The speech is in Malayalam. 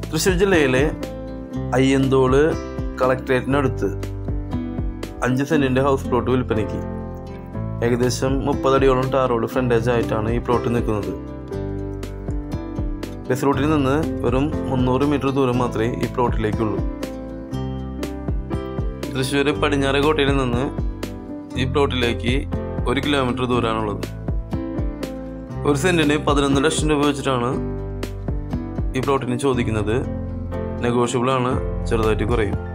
തൃശ്ശൂർ ജില്ലയിലെ അയ്യന്തോള് കളക്ട്രേറ്റിനടുത്ത് അഞ്ച് സെൻറ്റിൻ്റെ ഹൗസ് പ്ലോട്ട് വിൽപ്പനയ്ക്ക് ഏകദേശം മുപ്പതടിയോളം ടാർ റോഡ് ഫ്രണ്ടേജ് ആയിട്ടാണ് ഈ പ്ലോട്ട് നിൽക്കുന്നത് ബസ് റൂട്ടിൽ നിന്ന് വെറും മുന്നൂറ് മീറ്റർ ദൂരം മാത്രമേ ഈ പ്ലോട്ടിലേക്കുള്ളൂ തൃശ്ശൂർ പടിഞ്ഞാറ് കോട്ടയിൽ നിന്ന് ഈ പ്ലോട്ടിലേക്ക് ഒരു കിലോമീറ്റർ ദൂരമാണുള്ളത് ഒരു സെൻറ്റിന് പതിനൊന്ന് ലക്ഷം രൂപ വെച്ചിട്ടാണ് ഈ പ്ലോട്ടിന് ചോദിക്കുന്നത് നെഗോഷ്യബിൾ ആണ് ചെറുതായിട്ട് കുറയും